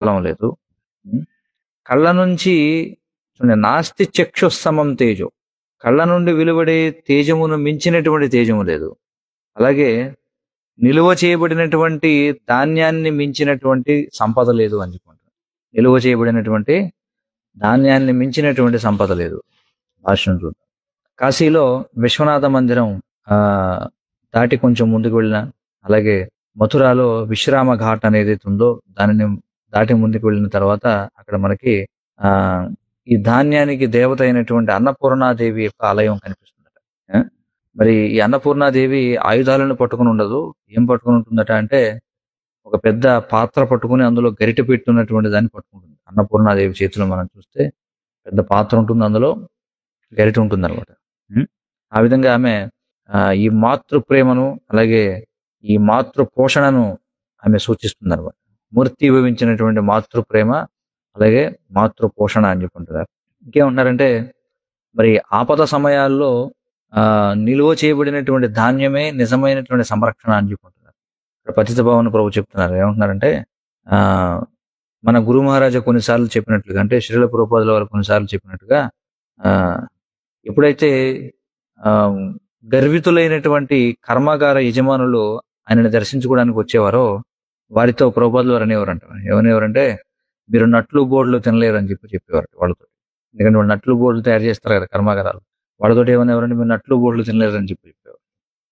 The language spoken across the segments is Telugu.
ఫలం లేదు ఉం? కళ్ళ నుంచి చూడండి, నాస్తి చక్షుస్సమం తేజో కళ్ళ నుండి వెలువడే తేజమును మించినటువంటి తేజము లేదు అలాగే నిలువ చేయబడినటువంటి ధాన్యాన్ని మించినటువంటి సంపద లేదు అని చెప్పుకుంటారు నిలువ చేయబడినటువంటి ధాన్యాన్ని మించినటువంటి సంపద లేదు భాష్యం చూద్దాం కాశీలో విశ్వనాథ మందిరం ఆ దాటి కొంచెం ముందుకు వెళ్ళిన అలాగే మథురాలో విశ్రామ ఘాట్ అనేది ఉందో దానిని దాటి ముందుకు వెళ్ళిన తర్వాత అక్కడ మనకి ఆ ఈ ధాన్యానికి దేవత అయినటువంటి అన్నపూర్ణాదేవి యొక్క ఆలయం కనిపిస్తుందట ఆ? మరి ఈ అన్నపూర్ణాదేవి ఆయుధాలను పట్టుకుని ఉండదు ఏం పట్టుకుని ఉంటుందట అంటే ఒక పెద్ద పాత్ర పట్టుకుని అందులో గరిటె పెట్టున్నటువంటి దాన్ని పట్టుకుంటుంది అన్నపూర్ణాదేవి చేతిలో మనం చూస్తే పెద్ద పాత్ర ఉంటుంది అందులో గరిటె ఉంటుంది అనమాట ఆ విధంగా ఆమె ఆ, ఈ మాతృ ప్రేమను అలాగే ఈ మాతృ పోషణను ఆమె సూచిస్తుంది అనమాట మూర్తి వివించినటువంటి మాతృ ప్రేమ అలాగే మాతృ పోషణ అని చెప్పుకుంటున్నారు ఇంకేమంటున్నారంటే మరి ఆపద సమయాల్లో ఆ నిలువ చేయబడినటువంటి ధాన్యమే నిజమైనటువంటి సంరక్షణ అని చెప్పుకుంటున్నారు ఇక్కడ పతిత భవన్ ప్రభు చెప్తున్నారు ఏమంటున్నారంటే ఆ మన గురు మహారాజా కొన్నిసార్లు చెప్పినట్లుగా అంటే శ్రీల పురోపాదుల వారు కొన్నిసార్లు చెప్పినట్టుగా ఆ ఎప్పుడైతే ఆ గర్వితులైనటువంటి కర్మాగార యజమానులు ఆయనని దర్శించుకోవడానికి వచ్చేవారో వారితో ప్రభుపాదులు వారు అనేవారంట ఏమనేవారంటే మీరు నట్లు బోర్డులు తినలేరు అని చెప్పి చెప్పేవారు వాళ్ళతో ఎందుకంటే వాళ్ళు నట్లు బోర్డులు తయారు చేస్తారు కదా కర్మాగారాలు వాళ్ళతో ఏమనేవారంటే మీరు నట్లు బోర్డులు తినలేరు అని చెప్పి చెప్పేవారు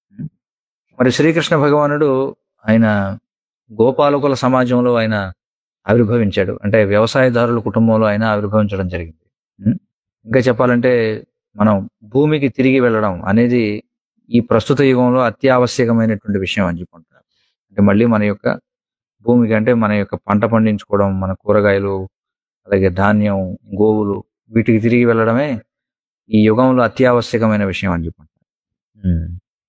మరి శ్రీకృష్ణ భగవానుడు ఆయన గోపాలకుల సమాజంలో ఆయన ఆవిర్భవించాడు అంటే వ్యవసాయదారుల కుటుంబంలో ఆయన ఆవిర్భవించడం జరిగింది ఉం? ఇంకా చెప్పాలంటే మనం భూమికి తిరిగి వెళ్ళడం అనేది ఈ ప్రస్తుత యుగంలో అత్యావశ్యకమైనటువంటి విషయం అని చెప్పుకుంటున్నారు అంటే మళ్ళీ మన యొక్క భూమికి అంటే మన యొక్క పంట పండించుకోవడం మన కూరగాయలు అలాగే ధాన్యం గోవులు వీటికి తిరిగి వెళ్ళడమే ఈ యుగంలో అత్యావశ్యకమైన విషయం అని చెప్పుకుంటున్నారు ఉం.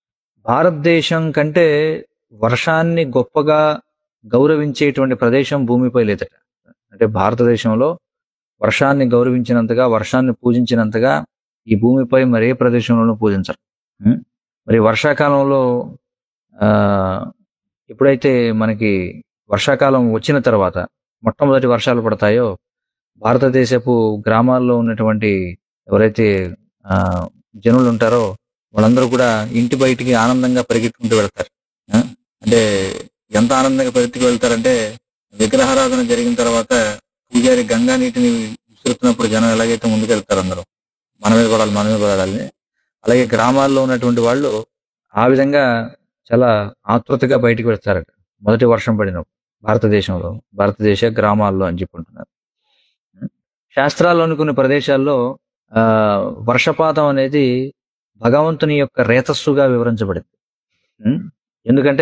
భారతదేశం కంటే వర్షాన్ని గొప్పగా గౌరవించేటువంటి ప్రదేశం భూమిపై లేదట అంటే భారతదేశంలో వర్షాన్ని గౌరవించినంతగా వర్షాన్ని పూజించినంతగా ఈ భూమిపై మరే ప్రదేశంలోనూ పూజించరు ఉం? మరి వర్షాకాలంలో ఆ ఎప్పుడైతే మనకి వర్షాకాలం వచ్చిన తర్వాత మొట్టమొదటి వర్షాలు పడతాయో భారతదేశపు గ్రామాల్లో ఉన్నటువంటి ఎవరైతే ఆ జనులు ఉంటారో వాళ్ళందరూ కూడా ఇంటి బయటికి ఆనందంగా పరిగెత్తుకుంటూ వెళ్తారు ఆ? అంటే ఎంత ఆనందంగా పరిగెత్తుకు వెళ్తారంటే విగ్రహారాధన జరిగిన తర్వాత పూజారి గంగా నీటిని విసురుతున్నప్పుడు జనం ఎలాగైతే ముందుకు వెళ్తారు అందరూ మన మీద పడాలి మన మీద పడాలని అలాగే గ్రామాల్లో ఉన్నటువంటి వాళ్ళు ఆ విధంగా చాలా ఆతృతగా బయటికి వెళ్తారట మొదటి వర్షం పడినప్పుడు భారతదేశంలో భారతదేశ గ్రామాల్లో అని చెప్పుకుంటున్నారు శాస్త్రాల్లోని కొన్ని ప్రదేశాల్లో ఆ వర్షపాతం అనేది భగవంతుని యొక్క రేతస్సుగా వివరించబడింది ఉం? ఎందుకంటే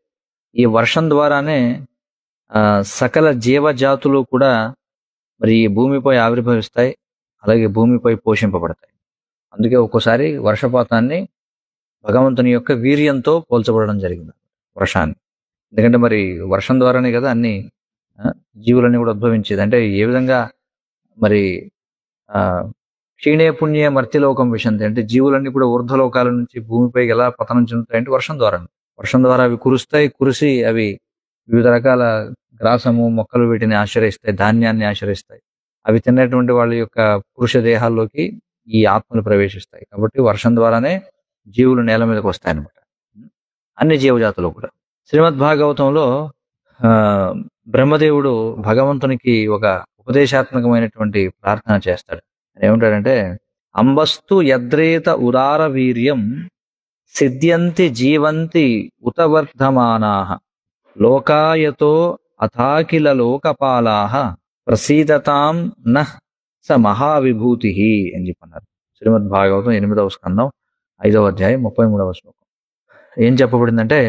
ఈ వర్షం ద్వారానే ఆ సకల జీవజాతులు కూడా మరి ఈ భూమిపై ఆవిర్భవిస్తాయి అలాగే భూమిపై పోషింపబడతాయి అందుకే ఒక్కోసారి వర్షపాతాన్ని భగవంతుని యొక్క వీర్యంతో పోల్చబడడం జరిగింది వర్షాన్ని ఎందుకంటే మరి వర్షం ద్వారానే కదా అన్ని ఆ, జీవులన్నీ కూడా ఉద్భవించేది అంటే ఏ విధంగా మరి ఆ క్షీణే పుణ్య మర్త్యలోకం విషంతి అంటే జీవులన్నీ కూడా ఊర్ధ్వలోకాల నుంచి భూమిపైకి ఎలా పతనం చెందుతాయి అంటే వర్షం ద్వారా వర్షం ద్వారా అవి కురుస్తాయి కురిసి అవి వివిధ రకాల గ్రాసము మొక్కలు వీటిని ఆశ్రయిస్తాయి ధాన్యాన్ని ఆశ్రయిస్తాయి అవి తిన్నటువంటి వాళ్ళ యొక్క పురుష దేహాల్లోకి ఈ ఆత్మలు ప్రవేశిస్తాయి కాబట్టి వర్షం ద్వారానే జీవులు నేల మీదకి వస్తాయి అనమాట అన్ని జీవజాతులు కూడా శ్రీమద్ భాగవతంలో ఆ బ్రహ్మదేవుడు భగవంతునికి ఒక ఉపదేశాత్మకమైనటువంటి ప్రార్థన చేస్తాడు ఆయన ఏమంటాడంటే అంబస్తు యద్రేత ఉదార వీర్యం సిద్ధ్యంతి జీవంతి ఉతవర్ధమానాః లోకాయతో అథాకిల లోకపాలాః ప్రసీదతాం నః స మహావిభూతి అని చెప్పన్నారు శ్రీమద్ భాగవతం ఎనిమిదవ స్కందం ఐదవ అధ్యాయం ముప్పై మూడవ శ్లోకం ఏం చెప్పబడిందంటే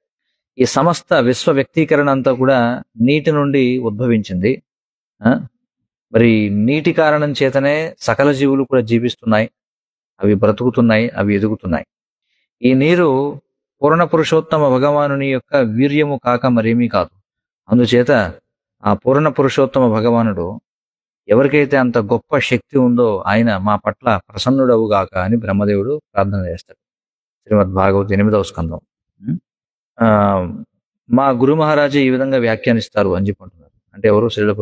ఈ సమస్త విశ్వ వ్యక్తీకరణ అంతా కూడా నీటి నుండి ఉద్భవించింది ఆ? మరి నీటి కారణం చేతనే సకల జీవులు కూడా జీవిస్తున్నాయి అవి బ్రతుకుతున్నాయి అవి ఎదుగుతున్నాయి ఈ నీరు పూర్ణ పురుషోత్తమ భగవానుని యొక్క వీర్యము కాక మరేమీ కాదు అందుచేత ఆ పూర్ణ పురుషోత్తమ భగవానుడు ఎవరికైతే అంత గొప్ప శక్తి ఉందో ఆయన మా పట్ల ప్రసన్నుడవుగాక అని బ్రహ్మదేవుడు ప్రార్థన చేస్తాడు శ్రీమద్ భాగవత్ ఎనిమిదవ స్కందం ఉం? ఆ మా గురు మహారాజు ఈ విధంగా వ్యాఖ్యానిస్తారు అని చెప్పుకుంటున్నారు అంటే ఎవరు శ్రీల